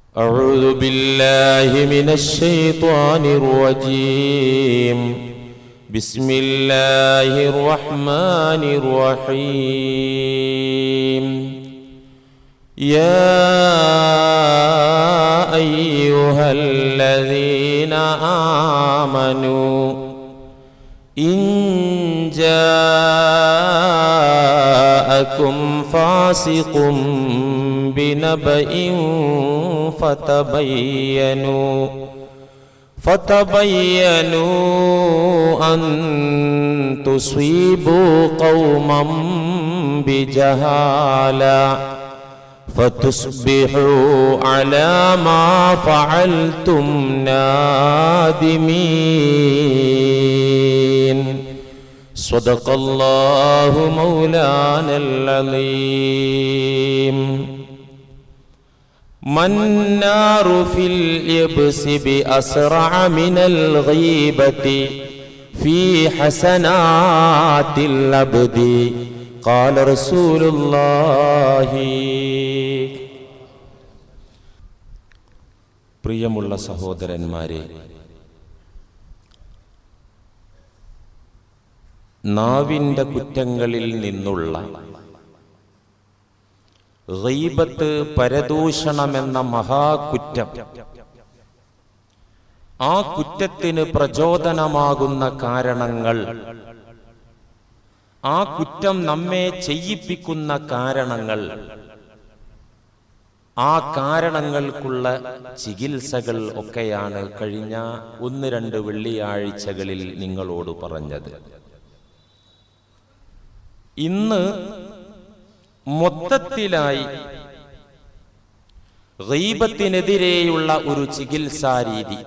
أعوذ بالله من الشيطان الرجيم بسم الله الرحمن الرحيم يا أيها الذين آمنوا إن جاءكم فاسق بنبأ فتبينوا فتبينوا أن تصيبوا قوما بجهالة فتصبحوا على ما فعلتم نادمين صدق الله مولانا العظيم ما النار في اليبس بأسرع من الغيبة في حسنات العبد قال رسول الله പ്രിയമുള്ള സഹോദരന്മാരെ നാവിൻ്റെ കുറ്റങ്ങളിൽ നിന്നുള്ള ഗൈബത്ത് പരദൂഷണമെന്ന മഹാകുറ്റം ആ കുറ്റത്തിന് പ്രചോദനമാകുന്ന കാരണങ്ങൾ ആ കുറ്റം നമ്മെ ചെയ്യിപ്പിക്കുന്ന കാരണങ്ങൾ ആ കാരണങ്ങൾക്കുള്ള ചികിത്സകൾ ഒക്കെയാണ് കഴിഞ്ഞ ഒന്ന് രണ്ട് വെള്ളിയാഴ്ചകളിൽ നിങ്ങളോട് പറഞ്ഞത് ഇന്ന് മൊത്തത്തിലായി ഗീബത്തിനെതിരെയുള്ള ഒരു ചികിത്സാ രീതി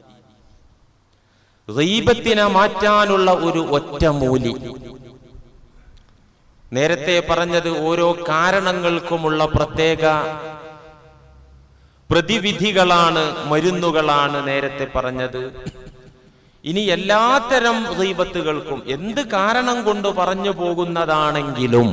ഗീബത്തിനെ മാറ്റാനുള്ള ഒരു ഒറ്റമൂലി നേരത്തെ പറഞ്ഞത് ഓരോ കാരണങ്ങൾക്കുമുള്ള പ്രത്യേക പ്രതിവിധികളാണ് മരുന്നുകളാണ് നേരത്തെ പറഞ്ഞത് ഇനി എല്ലാത്തരം ഗീബത്തുകൾക്കും എന്ത് കാരണം കൊണ്ട് പറഞ്ഞു പോകുന്നതാണെങ്കിലും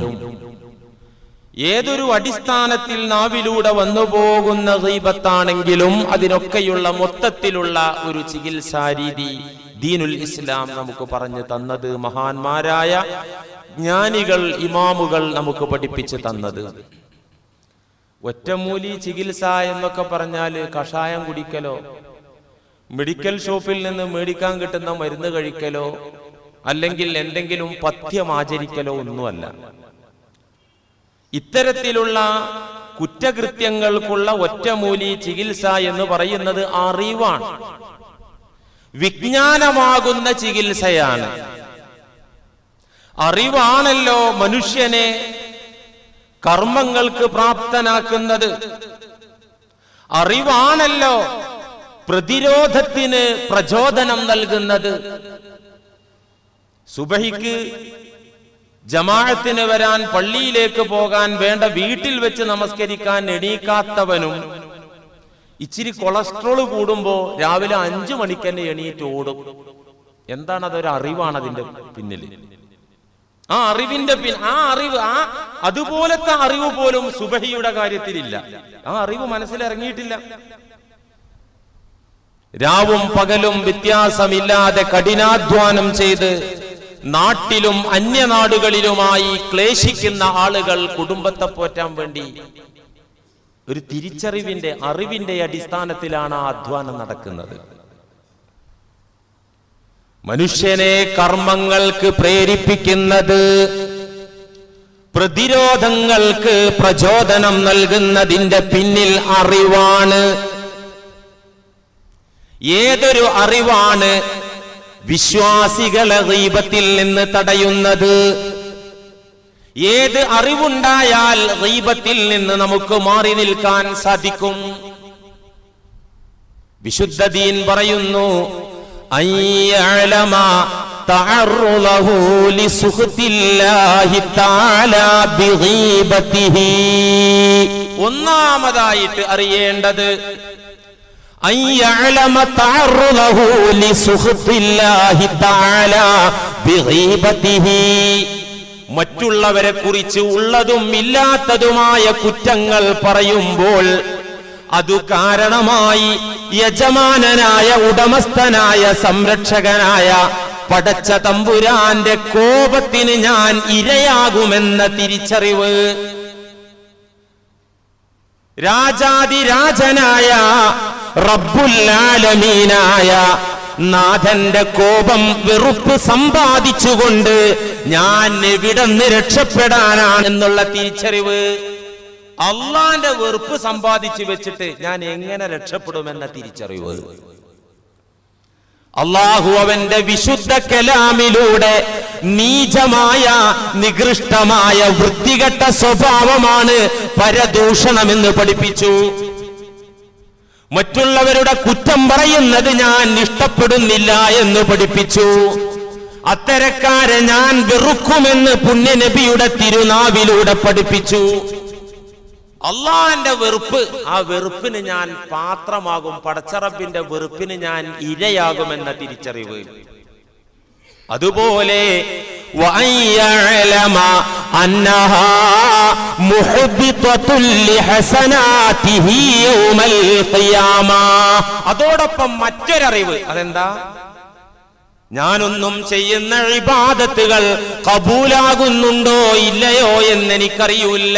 ഏതൊരു അടിസ്ഥാനത്തിൽ നാവിലൂടെ വന്നു പോകുന്ന ഗീബത്താണെങ്കിലും അതിനൊക്കെയുള്ള മൊത്തത്തിലുള്ള ഒരു ചികിത്സാ രീതി ദീനുൽ ഇസ്ലാം നമുക്ക് പറഞ്ഞു തന്നത് മഹാന്മാരായ ജ്ഞാനികൾ ഇമാമുകൾ നമുക്ക് പഠിപ്പിച്ചു തന്നത് ഒറ്റമൂലി ചികിത്സ എന്നൊക്കെ പറഞ്ഞാൽ കഷായം കുടിക്കലോ മെഡിക്കൽ ഷോപ്പിൽ നിന്ന് മേടിക്കാൻ കിട്ടുന്ന മരുന്ന് കഴിക്കലോ അല്ലെങ്കിൽ എന്തെങ്കിലും പഥ്യം ആചരിക്കലോ ഒന്നുമല്ല ഇത്തരത്തിലുള്ള കുറ്റകൃത്യങ്ങൾക്കുള്ള ഒറ്റമൂലി ചികിത്സ എന്ന് പറയുന്നത് അറിവാണ് വിജ്ഞാനമാകുന്ന ചികിത്സയാണ് അറിവാണല്ലോ മനുഷ്യനെ കർമ്മങ്ങൾക്ക് പ്രാപ്തനാക്കുന്നത് അറിവാണല്ലോ പ്രതിരോധത്തിന് പ്രചോദനം നൽകുന്നത് സുബഹിക്ക് ജമാഅത്തിന് വരാൻ പള്ളിയിലേക്ക് പോകാൻ വേണ്ട വീട്ടിൽ വെച്ച് നമസ്കരിക്കാൻ എണീക്കാത്തവനും ഇച്ചിരി കൊളസ്ട്രോൾ കൂടുമ്പോ രാവിലെ അഞ്ചു മണിക്ക് തന്നെ എണീറ്റ് ഓടും എന്താണ് അതൊരു അറിവാണ് അതിന്റെ പിന്നിൽ ആ അറിവിന്റെ പിൻ ആ അറിവ് ആ അതുപോലത്തെ അറിവ് പോലും സുബഹിയുടെ കാര്യത്തിലില്ല ആ അറിവ് മനസ്സിലിറങ്ങിയിട്ടില്ല രാവും പകലും വ്യത്യാസമില്ലാതെ കഠിനാധ്വാനം ചെയ്ത് നാട്ടിലും അന്യനാടുകളിലുമായി ക്ലേശിക്കുന്ന ആളുകൾ കുടുംബത്തെ പോറ്റാൻ വേണ്ടി ഒരു തിരിച്ചറിവിന്റെ അറിവിന്റെ അടിസ്ഥാനത്തിലാണ് ആ അധ്വാനം നടക്കുന്നത് മനുഷ്യനെ കർമ്മങ്ങൾക്ക് പ്രേരിപ്പിക്കുന്നത് പ്രതിരോധങ്ങൾക്ക് പ്രചോദനം നൽകുന്നതിന്റെ പിന്നിൽ അറിവാണ് ഏതൊരു അറിവാണ് വിശ്വാസികളെ ഗീബത്തിൽ നിന്ന് തടയുന്നത് ഏത് അറിവുണ്ടായാൽ ഗീബത്തിൽ നിന്ന് നമുക്ക് മാറി നിൽക്കാൻ സാധിക്കും വിശുദ്ധ ദീൻ പറയുന്നു അയ്യലമ تعرضه لسخط الله تعالى بغيبته ഒന്നാമതായിട്ട് അറിയേണ്ടത് أن يعلم تعرضه لسخط الله تعالى بغيبته മറ്റുള്ളവരെ കുറിച്ച് ഉള്ളതും ഇല്ലാത്തതുമായ കുറ്റങ്ങൾ പറയുമ്പോൾ അതു കാരണമായി യജമാനനായ ഉടമസ്ഥനായ സംരക്ഷകനായ പടച്ച തമ്പുരാന്റെ കോപത്തിന് ഞാൻ ഇരയാകുമെന്ന തിരിച്ചറിവ് രാജാതിരാജനായ റബ്ബുല്ലാലമീനായ നാഥന്റെ കോപം വെറുപ്പ് സമ്പാദിച്ചുകൊണ്ട് ഞാൻ എവിടെന്ന് രക്ഷപ്പെടാനാണ് എന്നുള്ള തിരിച്ചറിവ് അള്ളാന്റെ വെറുപ്പ് സമ്പാദിച്ചു വെച്ചിട്ട് ഞാൻ എങ്ങനെ രക്ഷപ്പെടുമെന്ന തിരിച്ചറിവ് അള്ളാഹു അവന്റെ വിശുദ്ധ കലാമിലൂടെ നീചമായ നികൃഷ്ടമായ വൃത്തികെട്ട സ്വഭാവമാണ് പരദൂഷണമെന്ന് പഠിപ്പിച്ചു മറ്റുള്ളവരുടെ കുറ്റം പറയുന്നത് ഞാൻ ഇഷ്ടപ്പെടുന്നില്ല എന്ന് പഠിപ്പിച്ചു അത്തരക്കാരെ ഞാൻ വെറുക്കുമെന്ന് പുണ്യനബിയുടെ തിരുനാവിലൂടെ പഠിപ്പിച്ചു അള്ളാന്റെ വെറുപ്പ് ആ വെറുപ്പിന് ഞാൻ പാത്രമാകും പടച്ചറപ്പിന്റെ വെറുപ്പിന് ഞാൻ ഇരയാകുമെന്ന തിരിച്ചറിവ് അതുപോലെ وأن أنها محبطة لحسناته يوم القيامة അതോടൊപ്പം മറ്റൊരറിവ് അതെന്താ ഞാനൊന്നും ചെയ്യുന്ന ഇബാദത്തുകൾ കബൂലാകുന്നുണ്ടോ ഇല്ലയോ എന്നെനിക്കറിയൂല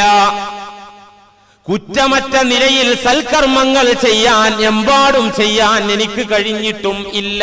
കുറ്റമറ്റ നിലയിൽ സൽക്കർമ്മങ്ങൾ ചെയ്യാൻ എമ്പാടും ചെയ്യാൻ എനിക്ക് കഴിഞ്ഞിട്ടും ഇല്ല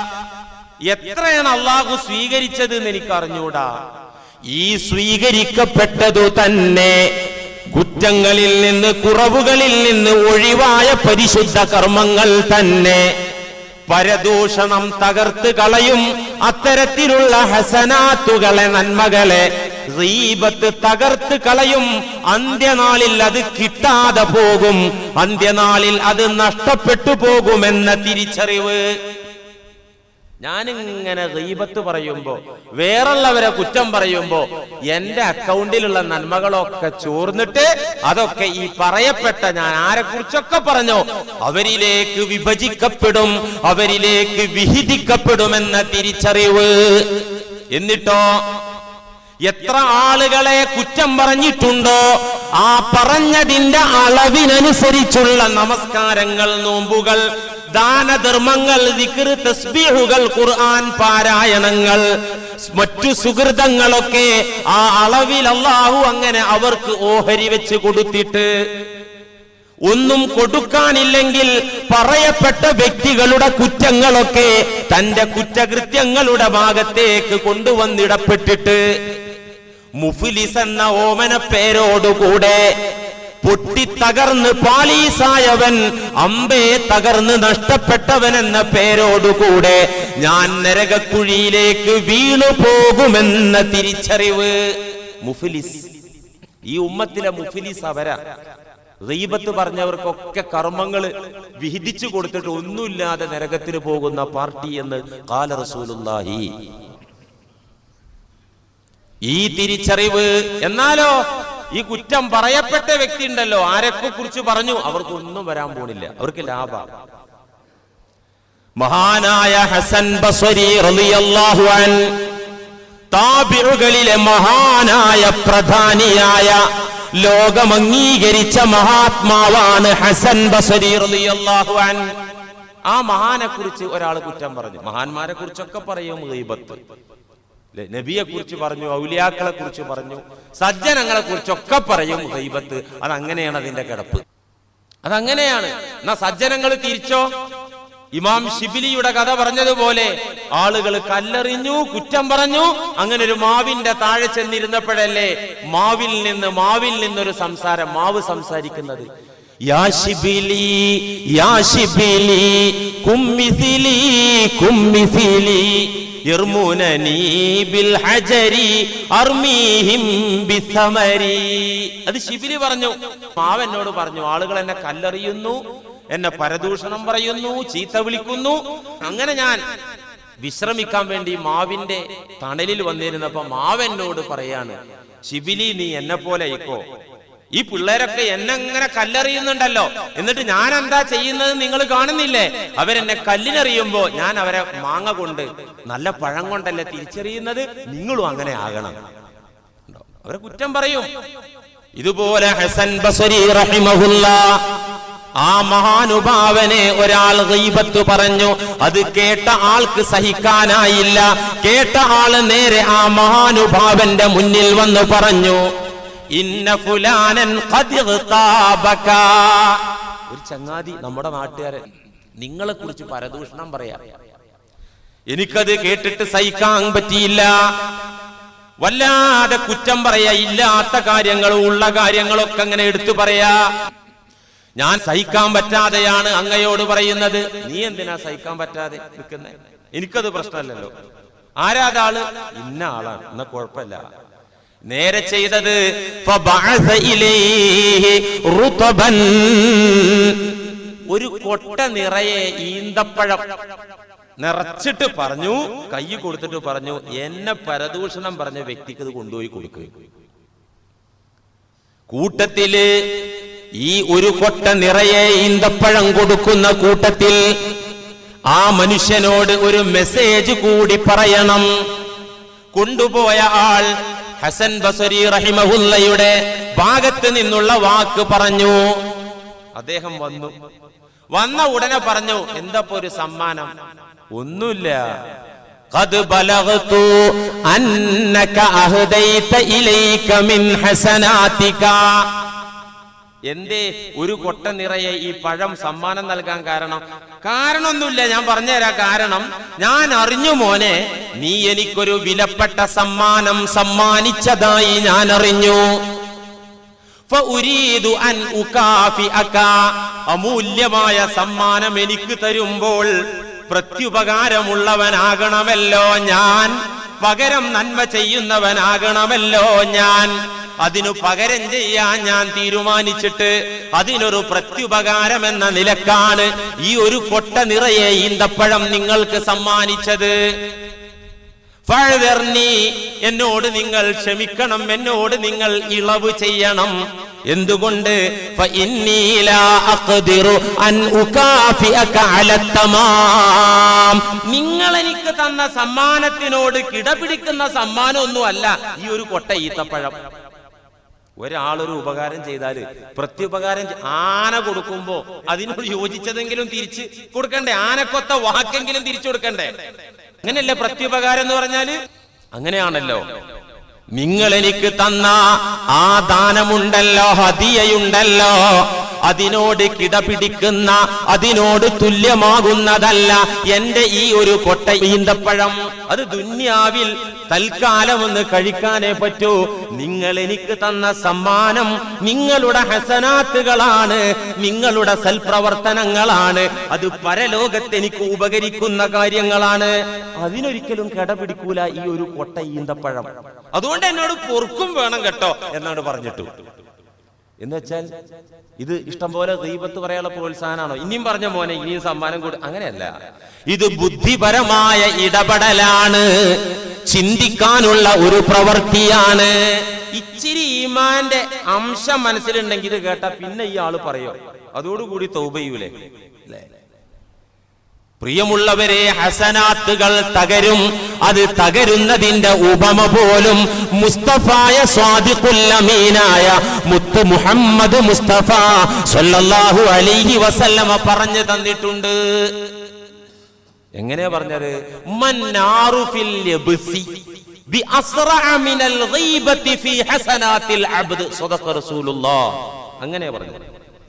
എത്രയാണ് അള്ളാഹു സ്വീകരിച്ചത് എന്ന് എനിക്ക് അറിഞ്ഞൂടാ ഈ സ്വീകരിക്കപ്പെട്ടതു തന്നെ കുറ്റങ്ങളിൽ നിന്ന് കുറവുകളിൽ നിന്ന് ഒഴിവായ പരിശുദ്ധ കർമ്മങ്ങൾ തന്നെ പരദൂഷണം തകർത്ത് കളയും അത്തരത്തിലുള്ള ഹസനാത്തുകളെ നന്മകളെ റീബത്ത് തകർത്ത് കളയും അന്ത്യനാളിൽ അത് കിട്ടാതെ പോകും അന്ത്യനാളിൽ അത് നഷ്ടപ്പെട്ടു പോകുമെന്ന തിരിച്ചറിവ് ഞാനിങ്ങനെ റീബത്ത് പറയുമ്പോ വേറുള്ളവരെ കുറ്റം പറയുമ്പോ എന്റെ അക്കൗണ്ടിലുള്ള നന്മകളൊക്കെ ചോർന്നിട്ട് അതൊക്കെ ഈ പറയപ്പെട്ട ഞാൻ ആരെ കുറിച്ചൊക്കെ പറഞ്ഞോ അവരിലേക്ക് വിഭജിക്കപ്പെടും അവരിലേക്ക് വിഹിതിക്കപ്പെടുമെന്ന തിരിച്ചറിവ് എന്നിട്ടോ എത്ര ആളുകളെ കുറ്റം പറഞ്ഞിട്ടുണ്ടോ ആ പറഞ്ഞതിന്റെ അളവിനനുസരിച്ചുള്ള നമസ്കാരങ്ങൾ നോമ്പുകൾ ദാനധർമ്മങ്ങൾ ദിക്ർ തസ്ബീഹുകൾ ഖുർആൻ പാരായണങ്ങൾ മറ്റു സുഹൃതങ്ങളൊക്കെ ആ അളവിൽ അള്ളാഹു അങ്ങനെ അവർക്ക് ഓഹരി വെച്ച് കൊടുത്തിട്ട് ഒന്നും കൊടുക്കാനില്ലെങ്കിൽ പറയപ്പെട്ട വ്യക്തികളുടെ കുറ്റങ്ങളൊക്കെ തന്റെ കുറ്റകൃത്യങ്ങളുടെ ഭാഗത്തേക്ക് കൊണ്ടുവന്നിടപ്പെട്ടിട്ട് മുഫിലിസ് എന്ന ഓമന പേരോടുകൂടെ പൊട്ടിത്തകർന്ന് പാലീസായവൻ അമ്പേ തകർന്ന് നഷ്ടപ്പെട്ടവൻ എന്ന പേരോടുകൂടെ ഞാൻ നരകക്കുഴിയിലേക്ക് വീണു പോകുമെന്ന തിരിച്ചറിവ് മുഫിലിസ് ഈ ഉമ്മത്തിലെ മുഫിലിസ് അവരാ റീബത്ത് പറഞ്ഞവർക്കൊക്കെ കർമ്മങ്ങൾ വിഹിതിച്ചു കൊടുത്തിട്ട് ഒന്നുമില്ലാതെ നരകത്തിന് പോകുന്ന പാർട്ടി എന്ന് കാല റസൂലുള്ളാഹി ഈ തിരിച്ചറിവ് എന്നാലോ ഈ കുറ്റം പറയപ്പെട്ട വ്യക്തി ഉണ്ടല്ലോ ആരൊക്കെ കുറിച്ച് പറഞ്ഞു അവർക്കൊന്നും വരാൻ പോണില്ല അവർക്ക് ലാഭ മഹാനായ ഹസൻ ബസ്വരി റളിയല്ലാഹു അൻ താബിറുകളിലെ മഹാനായ പ്രധാനിയായ ലോകം അംഗീകരിച്ച മഹാത്മാവാണ് ഹസൻ ബസരി റളിയല്ലാഹു അൻ ആ മഹാനെ കുറിച്ച് ഒരാൾ കുറ്റം പറഞ്ഞു മഹാന്മാരെ കുറിച്ചൊക്കെ പറയും ഗീബത്ത് ല്ലേ? നബിയെ കുറിച്ച് പറഞ്ഞു ഔലിയാക്കളെ കുറിച്ച് പറഞ്ഞു സജ്ജനങ്ങളെ കുറിച്ചൊക്കെ പറയും ഗൈബത്ത് അത് അങ്ങനെയാണ് അതിന്റെ കിടപ്പ് അതങ്ങനെയാണ് എന്നാ സജ്ജനങ്ങൾ തിരിച്ചോ ഇമാം ഷിബിലിയുടെ കഥ പറഞ്ഞതുപോലെ ആളുകൾ കല്ലെറിഞ്ഞു കുറ്റം പറഞ്ഞു അങ്ങനെ ഒരു മാവിന്റെ താഴെ ചെന്നിരുന്നപ്പോഴല്ലേ മാവിൽ നിന്ന് മാവിൽ നിന്നൊരു സംസാരം മാവ് സംസാരിക്കുന്നത് യാ ശിബിലി യാ ശിബിലി കുമ്മിസിലി കുമ്മിസിലി യർമുനനി ബിൽ ഹജരി അർമീഹിം ബിസമരി അത് ശിബിലി പറഞ്ഞു മാവെന്നോട് പറഞ്ഞു ആളുകൾ എന്നെ കല്ലെറിയുന്നു എന്നെ പരദൂഷണം പറയുന്നു ചീത്ത വിളിക്കുന്നു അങ്ങനെ ഞാൻ വിശ്രമിക്കാൻ വേണ്ടി മാവിന്റെ തണലിൽ വന്നിരുന്നപ്പോ മാവെന്നോട് പറയാണ് ശിബിലി നീ എന്നെ പോലെ ആയിക്കോ ഈ പിള്ളേരൊക്കെ എന്നെ ഇങ്ങനെ കല്ലെറിയുന്നുണ്ടല്ലോ എന്നിട്ട് ഞാൻ എന്താ ചെയ്യുന്നത് നിങ്ങൾ കാണുന്നില്ലേ അവരെന്നെ കല്ലിനെറിയുമ്പോ ഞാൻ അവരെ മാങ്ങ കൊണ്ട് നല്ല പഴം കൊണ്ടല്ലേ തിരിച്ചറിയുന്നത് നിങ്ങളും അങ്ങനെ ആകണം ഉണ്ടോ? അവരെ കുറ്റം പറയും ഇതുപോലെ ഹസൻ ബസരി റഹിമഹുല്ല ആ മഹാനുഭാവനെ ഒരാൾ ഗീബത്ത് പറഞ്ഞു അത് കേട്ട ആൾക്ക് സഹിക്കാനായില്ല കേട്ട ആള് നേരെ ആ മഹാനുഭാവന്റെ മുന്നിൽ വന്ന് പറഞ്ഞു ഇന്ന ഫുലാനൻ ഖദ് ഇഗ്താബക." ഒരു ചങ്ങാതി നമ്മുടെ നാട്ടുകാരൻ നിങ്ങളെ കുറിച്ച് പരദൂഷണം പറയാ എനിക്കത് കേട്ടിട്ട് സഹിക്കാൻ പറ്റിയില്ല വല്ലാതെ കുറ്റം പറയാ ഇല്ലാത്ത കാര്യങ്ങളും ഉള്ള കാര്യങ്ങളൊക്കെ അങ്ങനെ എടുത്തു പറയാ ഞാൻ സഹിക്കാൻ പറ്റാതെയാണ് അങ്ങയോട് പറയുന്നത് നീ എന്തിനാ സഹിക്കാൻ പറ്റാതെ നിൽക്കുന്നത് എനിക്കത് പ്രശ്നമല്ലല്ലോ ആരാതാള് ഇന്ന ആളാണ് എന്നാ കുഴപ്പമില്ല നേരെ ചെയ്തത് ഫബഅസ ഇലൈഹി റുതബൻ. ഒരു കൊട്ട നിറയെ ഈന്തപ്പഴം നിറച്ചിട്ട് പറഞ്ഞു കൈ കൊടുത്തിട്ട് പറഞ്ഞു എന്നെ പരദൂഷണം പറഞ്ഞ വ്യക്തിക്ക് ഇത് കൊണ്ടുപോയി കൊടുക്കുക കൂട്ടത്തില് ഈ ഒരു കൊട്ട നിറയെ ഈന്തപ്പഴം കൊടുക്കുന്ന കൂട്ടത്തിൽ ആ മനുഷ്യനോട് ഒരു മെസ്സേജ് കൂടി പറയണം കൊണ്ടുപോയ ആൾ ഹസൻ ബസരി റഹിമഹുല്ലയുടെ ഭാഗത്ത് നിന്നുള്ള വാക്ക് പറഞ്ഞു അദ്ദേഹം വന്നു വന്ന ഉടനെ പറഞ്ഞു എന്താ ഒരു സമ്മാനം ഒന്നുമില്ല قد بلغت أنك أهديت إليك من حسناتك എന്തേ ഒരു കൊട്ട നിറയെ ഈ പഴം സമ്മാനം നൽകാൻ കാരണം കാരണമൊന്നുമില്ല ഞാൻ പറഞ്ഞുതരാം കാരണം ഞാൻ അറിഞ്ഞു മോനെ നീ എനിക്കൊരു വിലപ്പെട്ട സമ്മാനം സമ്മാനിച്ചതായി ഞാൻ അറിഞ്ഞു ഫഉരീദു അൻ ഉകാഫിഅക. അമൂല്യമായ സമ്മാനം എനിക്ക് തരുമ്പോൾ പ്രത്യുപകാരമുള്ളവനാകണമല്ലോ ഞാൻ പകരം നന്മ ചെയ്യുന്നവനാകണമല്ലോ ഞാൻ അതിനു പകരം ചെയ്യാൻ ഞാൻ തീരുമാനിച്ചിട്ട് അതിനൊരു പ്രത്യുപകാരം എന്ന നിലക്കാണ് ഈ ഒരു കൊട്ട നിറയെ ഈന്തപ്പഴം നിങ്ങൾക്ക് സമ്മാനിച്ചത് ഫഴതർണി എന്നോട് നിങ്ങൾ ക്ഷമിക്കണം എന്നോട് നിങ്ങൾ ഇളവ് ചെയ്യണം എന്തുകൊണ്ട് فإني لا أقدر أن أكافئك على التمام. നിങ്ങൾ എനിക്ക് തന്ന സമ്മാനത്തിനോട് കിടപിടിക്കുന്ന സമ്മാനമൊന്നുമല്ല ഈ ഒരു കൊട്ട ഈത്തപ്പഴം ഒരാളൊരു ഉപകാരം ചെയ്താല് പ്രത്യുപകാരം ചെ- ആന കൊടുക്കുമ്പോ അതിനോട് യോജിച്ചതെങ്കിലും തിരിച്ച് കൊടുക്കണ്ടേ ആനക്കൊത്ത വാക്കെങ്കിലും തിരിച്ചു കൊടുക്കണ്ടേ അങ്ങനെയല്ലേ പ്രത്യുപകാരം എന്ന് പറഞ്ഞാല് അങ്ങനെയാണല്ലോ നിങ്ങൾ എനിക്ക് തന്ന ആ ദാനമുണ്ടല്ലോ ഹതിയയുണ്ടല്ലോ അതിനോട് കിടപിടിക്കുന്ന അതിനോട് തുല്യമാകുന്നതല്ല എന്റെ ഈ ഒരു കൊട്ട ഈന്തപ്പഴം അത് ദുന്യാവിൽ തൽക്കാലം ഒന്ന് കഴിക്കാനേ പറ്റൂ നിങ്ങൾ എനിക്ക് തന്ന സമ്മാനം നിങ്ങളുടെ ഹസനാത്തുകളാണ് നിങ്ങളുടെ സൽപ്രവർത്തനങ്ങളാണ് അത് പരലോകത്ത് എനിക്ക് ഉപകരിക്കുന്ന കാര്യങ്ങളാണ് അതിനൊരിക്കലും കിടപിടിക്കൂല ഈ ഒരു കൊട്ട ഈന്തപ്പഴം അതുകൊണ്ട് എന്നോട് പൊറുക്കും വേണം കേട്ടോ എന്നോട് പറഞ്ഞിട്ടു എന്ന് വെച്ചാൽ ഇത് ഇഷ്ടം പോലെ ദൈവത്ത് പറയാനുള്ള പ്രോത്സാഹനമാണോ ഇനിയും പറഞ്ഞ മോനെ ഇനിയും സമ്മാനം കൂടി അങ്ങനെയല്ല ഇത് ബുദ്ധിപരമായ ഇടപെടലാണ് ചിന്തിക്കാനുള്ള ഒരു പ്രവൃത്തിയാണ് ഇച്ചിരി ഈമാന്റെ അംശം മനസ്സിലുണ്ടെങ്കിൽ ഇത് കേട്ടാ പിന്നെ ഈ ആള് പറയോ അതോടുകൂടി തൗബയൂലേ അല്ലേ പ്രിയമുള്ളവരെ ഹസനാത്തുകൾ തകരും അത് തകരുന്നതിന്റെ ഉപമ പോലും മുസ്തഫായ സ്വാദിഖുല്ലമീനായ മുത്ത് മുഹമ്മദ് മുസ്തഫ സല്ലല്ലാഹു അലൈഹി വസല്ലമ പറഞ്ഞു തന്നിട്ടുണ്ട് എങ്ങനെയാ പറഞ്ഞത് മന്നാറു ഫിൽ യബ്സി ബി അസ്റഅ മിനൽ ഗീബത്തി ഫീ ഹസനാത്തിൽ അബ്ദ് സ്വദഖ റസൂലുള്ളാഹ് അങ്ങനെ പറഞ്ഞു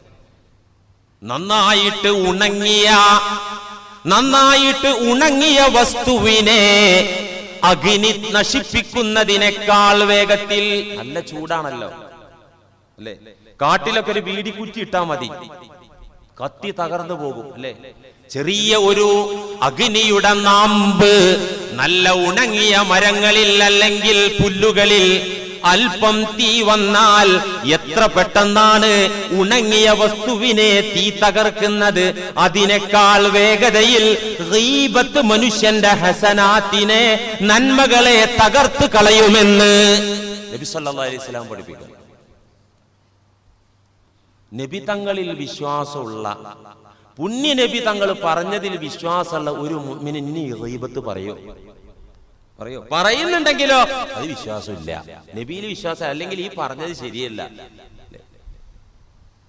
നന്നായിട്ട് ഉണങ്ങിയ നന്നായിട്ട് ഉണങ്ങിയ വസ്തുവിനെ അഗ്നി നശിപ്പിക്കുന്നതിനേക്കാൾ വേഗത്തിൽ നല്ല ചൂടാണല്ലോ അല്ലേ കാട്ടിലൊക്കെ ഒരു വീടി കുറ്റി ഇട്ടാ മതി കത്തി തകർന്നു പോകും അല്ലേ ചെറിയ ഒരു അഗ്നിയുടെ നാമ്പ് നല്ല ഉണങ്ങിയ മരങ്ങളിൽ അല്ലെങ്കിൽ പുല്ലുകളിൽ അല്പം തീ വന്നാൽ എത്ര പെട്ടെന്നാണ് ഉണങ്ങിയ വസ്തുവിനെ തീ തകർക്കുന്നത് അതിനേക്കാൾ വേഗതയിൽ ഗീബത്ത് മനുഷ്യന്റെ ഹസനാത്തിനെ നന്മകളെ തകർത്ത് കളയുമെന്ന് നബി സല്ലല്ലാഹു അലൈഹി വസല്ലം പഠിപ്പിക്കുന്നു നബി തങ്ങളിൽ വിശ്വാസമുള്ള പുണ്യ നബി തങ്ങൾ പറഞ്ഞതിൽ വിശ്വാസമുള്ള ഒരു മുഅ്മിന് ഇനി ഗീബത്ത് പറയോ പറയോ പറയുന്നുണ്ടെങ്കിലോ അത് വിശ്വാസമില്ല നബിയിൽ വിശ്വാസം അല്ലെങ്കിൽ ഈ പറഞ്ഞത് ശരിയല്ല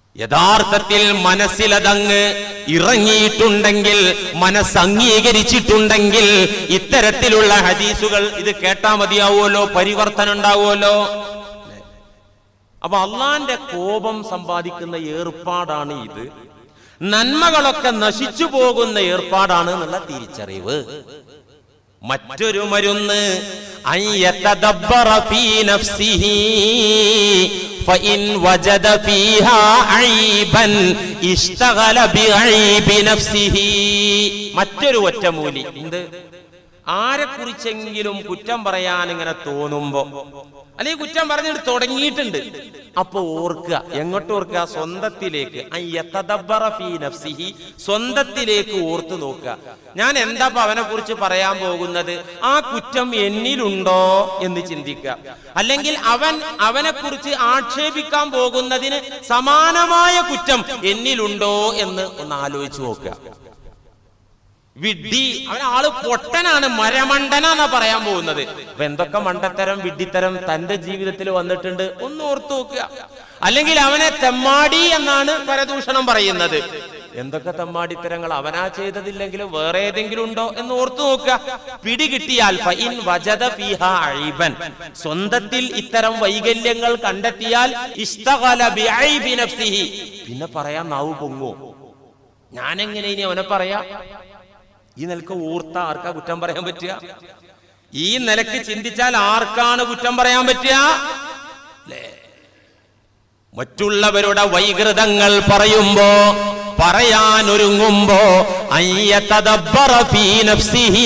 യഥാർത്ഥത്തിൽ മനസ്സിലതങ്ങ് ഇറങ്ങിയിട്ടുണ്ടെങ്കിൽ മനസ്സ് അംഗീകരിച്ചിട്ടുണ്ടെങ്കിൽ ഇത്തരത്തിലുള്ള ഹദീസുകൾ ഇത് കേട്ടാ മതിയാവുമല്ലോ പരിവർത്തനം ഉണ്ടാവുമല്ലോ അപ്പൊ അള്ളാന്റെ കോപം സമ്പാദിക്കുന്ന ഏർപ്പാടാണ് ഇത് നന്മകളൊക്കെ നശിച്ചു പോകുന്ന ഏർപ്പാടാണ് എന്നുള്ള തിരിച്ചറിവ് മറ്റൊരു മരുന്ന് അൻ യതദബ്ബറ ഫീ നഫ്സിഹി ഫഇൻ വജദ ഫീഹാ ഐബൻ ഇഷ്തഗല ബിഐബി നഫ്സിഹി മറ്റൊരു ഒറ്റമൂലി എന്ത് ആരെ കുറിച്ചെങ്കിലും കുറ്റം പറയാൻ ഇങ്ങനെ തോന്നുമ്പോ അല്ലെങ്കിൽ കുറ്റം പറഞ്ഞിട്ട് തുടങ്ങിയിട്ടുണ്ട് അപ്പൊ ഓർക്കുക എങ്ങോട്ട് ഓർക്കുക സ്വന്തത്തിലേക്ക് അൻ യതദബ്ബറ ഫീ നഫ്സിഹി സ്വന്തത്തിലേക്ക് ഓർത്തു നോക്കുക ഞാൻ എന്താ ഇപ്പൊ അവനെ കുറിച്ച് പറയാൻ പോകുന്നത് ആ കുറ്റം എന്നിലുണ്ടോ എന്ന് ചിന്തിക്കുക അല്ലെങ്കിൽ അവൻ അവനെ കുറിച്ച് ആക്ഷേപിക്കാൻ പോകുന്നതിന് സമാനമായ കുറ്റം എന്നിലുണ്ടോ എന്ന് ഒന്ന് ആലോചിച്ച് നോക്കുക വിഡ്ഢി അവൻ ആള് പൊട്ടനാണ് മരമണ്ടനാന്നാ പറയാൻ പോകുന്നത് അപ്പൊ എന്തൊക്കെ മണ്ടത്തരം വിഡ്ഢിത്തരം തന്റെ ജീവിതത്തിൽ വന്നിട്ടുണ്ട് ഒന്ന് ഓർത്തു നോക്കുക അല്ലെങ്കിൽ അവനെ തെമ്മാടി എന്നാണ് പരദൂഷണം പറയുന്നത് എന്തൊക്കെ തെമ്മാടിത്തരങ്ങൾ അവനാ ചെയ്തതില്ലെങ്കിലും വേറെ ഏതെങ്കിലും ഉണ്ടോ എന്ന് ഓർത്തു നോക്കുക പിടി കിട്ടിയാൽ ഫഇൻ വജദ ഫീഹാ അയ്ബൻ സ്വന്തത്തിൽ ഇത്തരം വൈകല്യങ്ങൾ കണ്ടെത്തിയാൽ ഇസ്തഗല ബിഐബി നഫ്സിഹി പിന്നെ പറയാൻ നാവ് പൊങ്ങോ ഞാനെങ്ങനെ ഇനി അവനെ പറയാ ഈ നിലക്ക് ഓർത്ത ആർക്കാ കുറ്റം പറയാൻ പറ്റുക ഈ നിലക്ക് ചിന്തിച്ചാൽ ആർക്കാണ് കുറ്റം പറയാൻ പറ്റുക ല്ലേ? മറ്റുള്ളവരുടെ വൈകൃതങ്ങൾ പറയുമ്പോ പറയാൻ ഒരുങ്ങുമ്പോ അയ്യതദബ്ബറ ഫീ നഫ്സിഹി.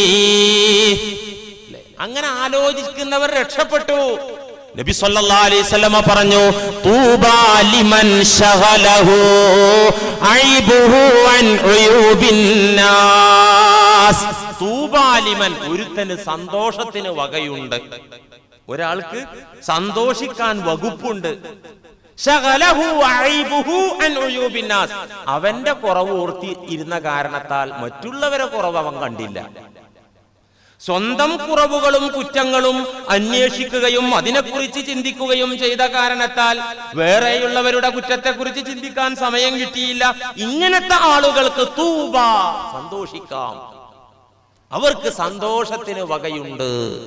ല്ലേ? അങ്ങനെ ആലോചിക്കുന്നവർ രക്ഷപ്പെട്ടു നബി സല്ലല്ലാഹു അലൈഹി വസല്ലമ പറഞ്ഞു തൂബാ ലിമൻ ശഗലഹു ഐബുഹു അൻ ഉയൂബിൻ നാസ് തൂബാ ലിമൻ ഒരുത്തന് സന്തോഷത്തിന് വകയുണ്ട് ഒരാൾക്ക് സന്തോഷിക്കാൻ വകുപ്പുണ്ട് ശഗലഹു ഐബുഹു അൻ ഉയൂബിൻ നാസ് അവന്റെ കുറവ് ഓർത്തി ഇരുന്ന കാരണത്താൽ മറ്റുള്ളവരെ കുറവ് അവൻ കണ്ടില്ല സ്വന്തം കുറവുകളും കുറ്റങ്ങളും അന്വേഷിക്കുകയും അതിനെക്കുറിച്ച് ചിന്തിക്കുകയും ചെയ്ത കാരണത്താൽ വേറെയുള്ളവരുടെ കുറ്റത്തെക്കുറിച്ച് ചിന്തിക്കാൻ സമയം കിട്ടിയില്ല ഇങ്ങനത്തെ ആളുകൾക്ക് തൂബ സന്തോഷിക്കാം അവർക്ക് സന്തോഷത്തിന് വകയുണ്ട്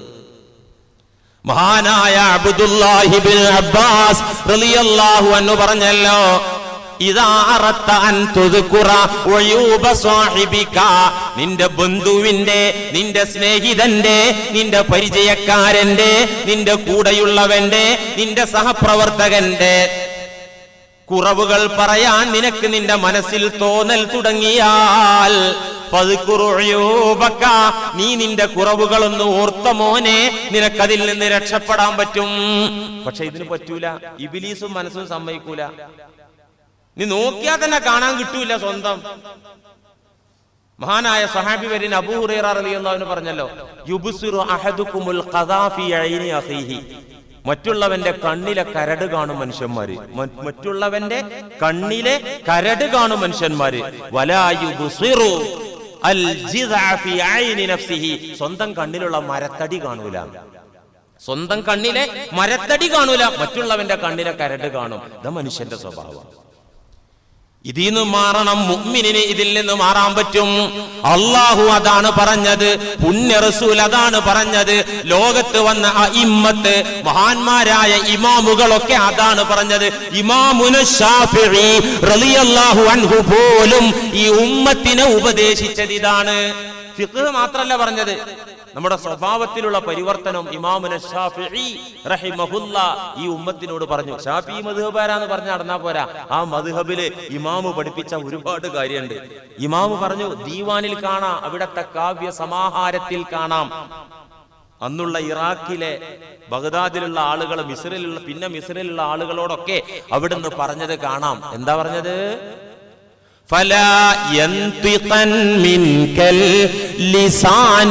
മഹാനായ അബ്ദുല്ലാഹിബിൻ അബ്ബാസ് റളിയല്ലാഹു അൻഹു പറഞ്ഞല്ലോ ഇതാ അറത്ത അൻ തുദ്കുറ ഉയൂബ സ്വാഹിബിക നിന്റെ ബന്ധുവിന്റെ നിന്റെ സ്നേഹിതന്റെ നിന്റെ പരിചയക്കാരന്റെ നിന്റെ കൂടെയുള്ളവന്റെ നിന്റെ സഹപ്രവർത്തകന്റെ കുറവുകൾ പറയാൻ നിനക്ക് നിന്റെ മനസ്സിൽ തോന്നൽ തുടങ്ങിയാൽ ഫദ്കുറു ഉയൂബക. നീ നിന്റെ കുറവുകളൊന്ന് ഓർത്ത മോനെ നിനക്കതിൽ നിന്ന് രക്ഷപ്പെടാൻ പറ്റും പക്ഷെ ഇതിന് പറ്റൂല ഇബിലീസും മനസ്സും സമ്മതിക്കൂല നീ നോക്കിയാൽ തന്നെ കാണാൻ കിട്ടൂല സ്വന്തം മഹാനായ സഹാബി വരിൻ അബൂ ഹുറൈറ റളിയല്ലാഹു പറഞ്ഞല്ലോ യുബ്സിറു അഹദുക്കുമുൽ ഖദാഫി ഐനി അഖീഹി മറ്റുള്ളവന്റെ കണ്ണിലെ കരട് കാണും മനുഷ്യന്മാര് മ- മറ്റുള്ളവന്റെ കണ്ണിലെ കരട് കാണും മനുഷ്യന്മാര് വലാ യുബ്സിറു അൽ ജിദ്അ ഫി ഐനി നഫ്സിഹി സ്വന്തം കണ്ണിലുള്ള മരത്തടി കാണൂല സ്വന്തം കണ്ണിലെ മരത്തടി കാണൂല മറ്റുള്ളവന്റെ കണ്ണിലെ കരട് കാണും ഇതാ മനുഷ്യന്റെ സ്വഭാവം ഇതിൽ നിന്ന് മാറണം മുഅ്മിനിന് ഇതിൽ നിന്ന് മാറാൻ പറ്റും അള്ളാഹു അതാണ് പറഞ്ഞത് പുണ്യ റസൂൽ അതാണ് പറഞ്ഞത് ലോകത്ത് വന്ന ഇമ്മത്ത് മഹാന്മാരായ ഇമാമുകളൊക്കെ അതാണ് പറഞ്ഞത് ഇമാമുന ഷാഫിഈ റളിയല്ലാഹു അൻഹു പോലും ഈ ഉമ്മത്തിനെ ഉപദേശിച്ചത് ഇതാണ് ഫിഖ് മാത്രല്ല പറഞ്ഞത് നമ്മുടെ സ്വഭാവത്തിലുള്ള പരിവർത്തനം ഇമാമുന ഷാഫിഈ റഹിമഹുല്ല ഈ ഉമ്മത്തിനോട് പറഞ്ഞു ഷാഫി മധുഹബാരാന്ന് പറഞ്ഞ് നടന്നാ പോരാ ആ മധുഹബില് ഇമാമു പഠിപ്പിച്ച ഒരുപാട് കാര്യമുണ്ട് ഇമാമു പറഞ്ഞു ദീവാനിൽ കാണാം അവിടത്തെ കാവ്യ സമാഹാരത്തിൽ കാണാം അന്നുള്ള ഇറാഖിലെ ബഗ്ദാദിലുള്ള ആളുകൾ മിസ്രിലുള്ള പിന്നെ മിസ്രിലുള്ള ആളുകളോടൊക്കെ അവിടുന്ന് പറഞ്ഞത് കാണാം എന്താ പറഞ്ഞത് فلا ينطقا منك اللسان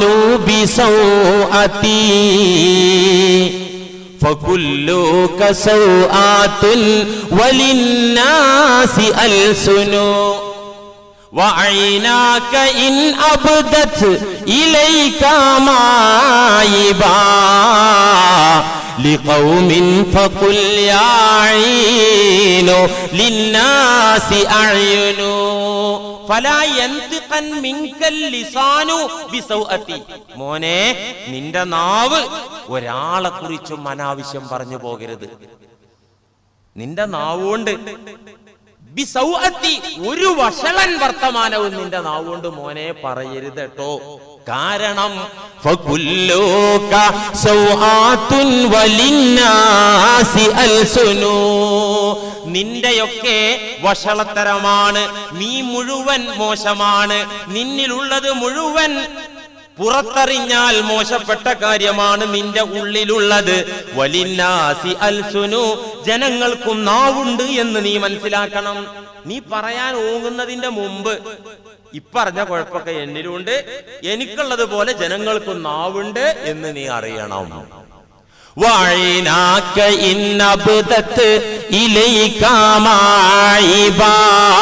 بسوءتي فكلك سوءات وللناس ألسن وعيناك إن أبدت إليك معيبا لقوم فقل يا عين للناس أعين فلا ينطقن منك اللسان بسوءتي മോനെ നിന്റെ നാവ് ഒരാളെ കുറിച്ചും അനാവശ്യം പറഞ്ഞു പോകരുത് നിന്റെ നാവുകൊണ്ട് ബിസൗഅത്തി ഒരു വഷളൻ വർത്തമാനവും നിന്റെ നാവുകൊണ്ട് മോനെ പറയരുത് കേട്ടോ കാരണം ഫകുല്ലുക സൗആത്തുൻ വലിന്നാസി അൽസുനു നിന്റെയൊക്കെ വഷളത്തരമാണ് നീ മുഴുവൻ മോശമാണ് നിന്നിലുള്ളത് മുഴുവൻ പുറത്തറിഞ്ഞാൽ മോശപ്പെട്ട കാര്യമാണ് നിന്റെ ഉള്ളിലുള്ളത് വലിന്നാസി അൽസുനു ജനങ്ങൾക്കും നാവുണ്ട് എന്ന് നീ മനസ്സിലാക്കണം നീ പറയാൻ ഓങ്ങുന്നതിന്റെ മുമ്പ് ഇപ്പറഞ്ഞ കുഴപ്പമൊക്കെ എന്നിലുണ്ട് എനിക്കുള്ളത് പോലെ ജനങ്ങൾക്കും നാവുണ്ട് എന്ന് നീ അറിയണം وعيناك إن نبذت إليك معيبا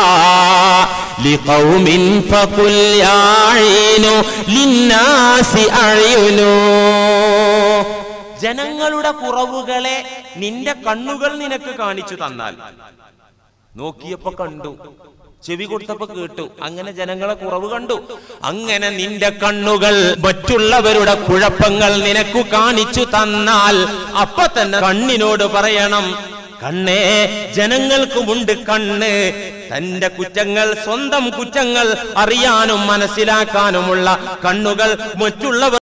لقوم فقل يا عين للناس أعين ജനങ്ങളുടെ കുറവുകളെ നിന്റെ കണ്ണുകൾ നിനക്ക് കാണിച്ചു തന്നാൽ നോക്കിയപ്പോ കണ്ടു ചെവി കൊടുത്തപ്പോ കേട്ടു അങ്ങനെ ജനങ്ങളെ കുറവ് കണ്ടു അങ്ങനെ നിന്റെ കണ്ണുകൾ മറ്റുള്ളവരുടെ കുഴപ്പങ്ങൾ നിനക്ക് കാണിച്ചു തന്നാൽ അപ്പൊ തന്നെ കണ്ണിനോട് പറയണം കണ്ണേ ജനങ്ങൾക്കുമുണ്ട് കണ്ണ് തന്റെ കുറ്റങ്ങൾ സ്വന്തം കുറ്റങ്ങൾ അറിയാനും മനസ്സിലാക്കാനുമുള്ള കണ്ണുകൾ മറ്റുള്ളവർ